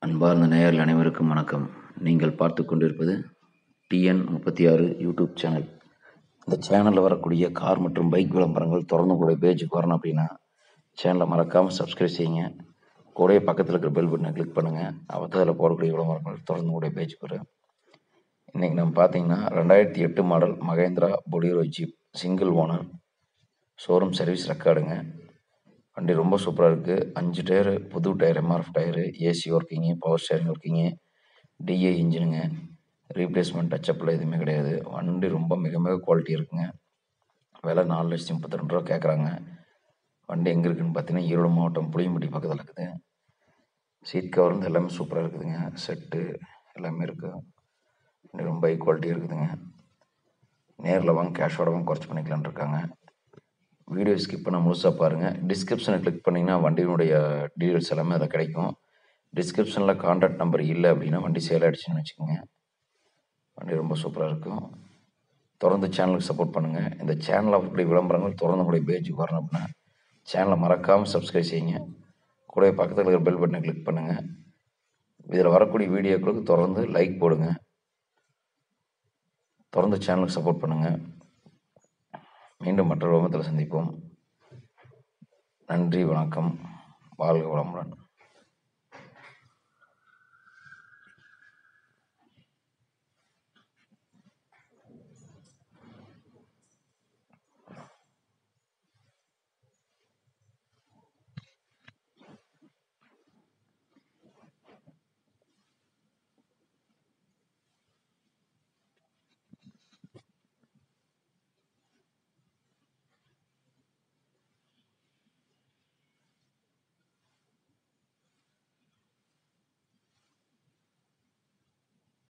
அன்பார்ந்த நேயர்கள் அனைவருக்கும் வணக்கம் நீங்கள் பார்த்து கொண்டிருப்பது டிஎன் முப்பத்தி ஆறு யூடியூப் சேனல் இந்த சேனலில் வரக்கூடிய கார் மற்றும் பைக் விளம்பரங்கள் தொடர்ந்து உங்களுடைய பேஜுக்கு வரணும் அப்படின்னா சேனலை மறக்காமல் சப்ஸ்கிரைப் செய்யுங்க கூடவே பக்கத்தில் இருக்கிற பெல் பட்டனை கிளிக் பண்ணுங்கள் அப்போ அதில் போடக்கூடிய விளம்பரங்கள் தொடர்ந்து உங்களுடைய பேஜுக்கு வரும் இன்றைக்கி நம்ம பார்த்தீங்கன்னா ரெண்டாயிரத்தி எட்டு மாடல் மகேந்திரா பொடியோ jeep single owner showroom service ரெக்கார்டுங்க வண்டி ரொம்ப சூப்பராக இருக்குது அஞ்சு டயரு புது tyre MRF tyre AC working power steering working டிஏ இன்ஜினுங்க ரீப்ளேஸ்மெண்ட் டச்சப்பில் எதுவுமே கிடையாது வண்டி ரொம்ப மிக மிக குவாலிட்டி இருக்குங்க விலை நாலு லட்சத்தி முப்பத்தி ரெண்டு ரூபா கேட்குறாங்க வண்டி எங்கே இருக்குதுன்னு பார்த்தீங்கன்னா ஈரோடு மாவட்டம் புளியம்பட்டி பக்கத்தில் இருக்குது சீட் கவர் வந்து எல்லாமே சூப்பராக இருக்குதுங்க செட்டு எல்லாமே இருக்குது வண்டி ரொம்ப ஹை குவாலிட்டி இருக்குதுங்க நேரில் வாங்க கேஷோட வாங்க குறைச்சி பண்ணிக்கலான்னு இருக்காங்க வீடியோ ஸ்கிப் பண்ண முழுசாக பாருங்கள் டிஸ்கிரிப்ஷனை கிளிக் பண்ணிங்கன்னா வண்டியினுடைய டீட்டெயில்ஸ் எல்லாமே அதில் கிடைக்கும் டிஸ்கிரிப்ஷனில் கான்டாக்ட் நம்பர் இல்லை அப்படின்னா வண்டி சேல் ஆகிடுச்சுன்னு வச்சுக்கோங்க வண்டி ரொம்ப சூப்பராக இருக்கும் தொடர்ந்து சேனலுக்கு சப்போர்ட் பண்ணுங்கள் இந்த சேனலில் வரக்கூடிய விளம்பரங்கள் தொடர்ந்து உங்களுடைய பேஜுக்கு வரணும் அப்படின்னா சேனலை மறக்காமல் சப்ஸ்கிரைப் செய்யுங்க கூடவே பக்கத்தில் இருக்கிற பெல் பட்டனை கிளிக் பண்ணுங்கள் இதில் வரக்கூடிய வீடியோக்களுக்கு தொடர்ந்து லைக் போடுங்க தொடர்ந்து சேனலுக்கு சப்போர்ட் பண்ணுங்கள் மீண்டும் மற்றொரு விபத்தில் சந்திப்போம் நன்றி வணக்கம் வாழ்க வளமுடன்